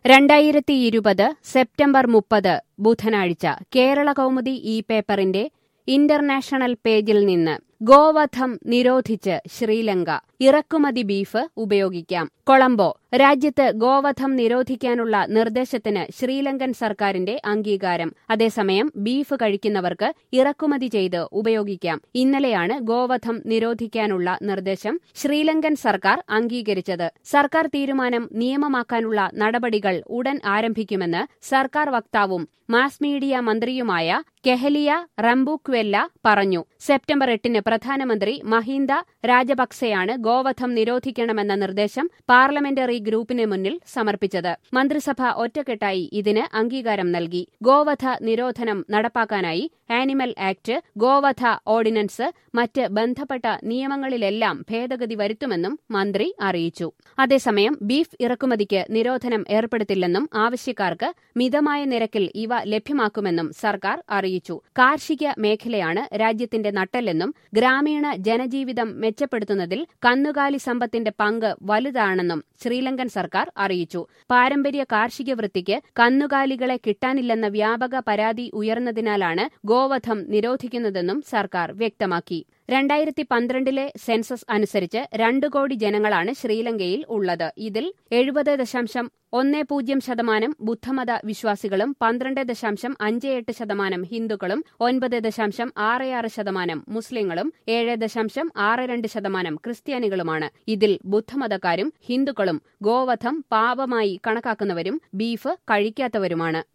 രണ്ടായിരത്തി ഇരുപത് സെപ്റ്റംബർ മുപ്പത് ബുധനാഴ്ച കേരള കൗമുദി ഈ പേപ്പറിന്റെ ഇന്റർനാഷണൽ പേജിൽ നിന്ന് ഗോവധം നിരോധിച്ച് ശ്രീലങ്ക ഇറക്കുമതി ബീഫ് ഉപയോഗിക്കാം കൊളംബോ രാജ്യത്ത് ഗോവധം നിരോധിക്കാനുള്ള നിർദ്ദേശത്തിന് ശ്രീലങ്കൻ സർക്കാരിന്റെ അംഗീകാരം അതേസമയം ബീഫ് കഴിക്കുന്നവർക്ക് ഇറക്കുമതി ചെയ്ത് ഉപയോഗിക്കാം ഇന്നലെയാണ് ഗോവധം നിരോധിക്കാനുള്ള നിർദ്ദേശം ശ്രീലങ്കൻ സർക്കാർ അംഗീകരിച്ചത് സർക്കാർ തീരുമാനം നിയമമാക്കാനുള്ള നടപടികൾ ഉടൻ ആരംഭിക്കുമെന്ന് സർക്കാർ വക്താവും മാസ് മീഡിയ മന്ത്രിയുമായ കെഹലിയ റംബുക്വെല്ല പറഞ്ഞു സെപ്റ്റംബർ എട്ടിന് പ്രധാനമന്ത്രി മഹീന്ദ രാജപക്സെയാണ് ഗോവധം നിരോധിക്കണമെന്ന നിർദ്ദേശം പാർലമെന്ററി ഗ്രൂപ്പിന് മുന്നിൽ സമർപ്പിച്ചത് മന്ത്രിസഭ ഒറ്റക്കെട്ടായി ഇതിന് അംഗീകാരം നൽകി ഗോവധ നിരോധനം നടപ്പാക്കാനായി ആനിമൽ ആക്ട് ഗോവധ ഓർഡിനൻസ് മറ്റ് ബന്ധപ്പെട്ട നിയമങ്ങളിലെല്ലാം ഭേദഗതി വരുത്തുമെന്നും മന്ത്രി അറിയിച്ചു അതേസമയം ബീഫ് ഇറക്കുമതിക്ക് നിരോധനം ഏർപ്പെടുത്തില്ലെന്നും ആവശ്യക്കാർക്ക് മിതമായ നിരക്കിൽ ഇവ ലഭ്യമാക്കുമെന്നും സർക്കാർ അറിയിച്ചു കാർഷിക മേഖലയാണ് രാജ്യത്തിന്റെ നട്ടെല്ലെന്നും ഗ്രാമീണ ജനജീവിതം മെച്ചപ്പെടുത്തുന്നതിൽ കന്നുകാലി സമ്പത്തിന്റെ പങ്ക് വലുതാണെന്നും ശ്രീലങ്കൻ സർക്കാർ അറിയിച്ചു പാരമ്പര്യ കാർഷിക വൃത്തിക്ക് കന്നുകാലികളെ കിട്ടാനില്ലെന്ന വ്യാപക പരാതി ഉയർന്നതിനാലാണ് ഗോവധം നിരോധിക്കുന്നതെന്നും സർക്കാർ വ്യക്തമാക്കി രണ്ടായിരത്തി പന്ത്രണ്ടിലെ സെൻസസ് അനുസരിച്ച് രണ്ട് കോടി ജനങ്ങളാണ് ശ്രീലങ്കയിൽ ഉള്ളത് ഇതിൽ എഴുപത് ദശാംശം ഒന്ന് പൂജ്യം ശതമാനം ബുദ്ധമത വിശ്വാസികളും പന്ത്രണ്ട് ദശാംശം അഞ്ച് എട്ട് ശതമാനം ഹിന്ദുക്കളും ഒൻപത് ദശാംശം ആറ് ആറ് ശതമാനം മുസ്ലിങ്ങളും ഏഴ് ദശാംശം ആറ് രണ്ട് ശതമാനം ക്രിസ്ത്യാനികളുമാണ് ഇതിൽ ബുദ്ധമതക്കാരും ഹിന്ദുക്കളും ഗോവധം പാപമായി കണക്കാക്കുന്നവരും ബീഫ് കഴിക്കാത്തവരുമാണ്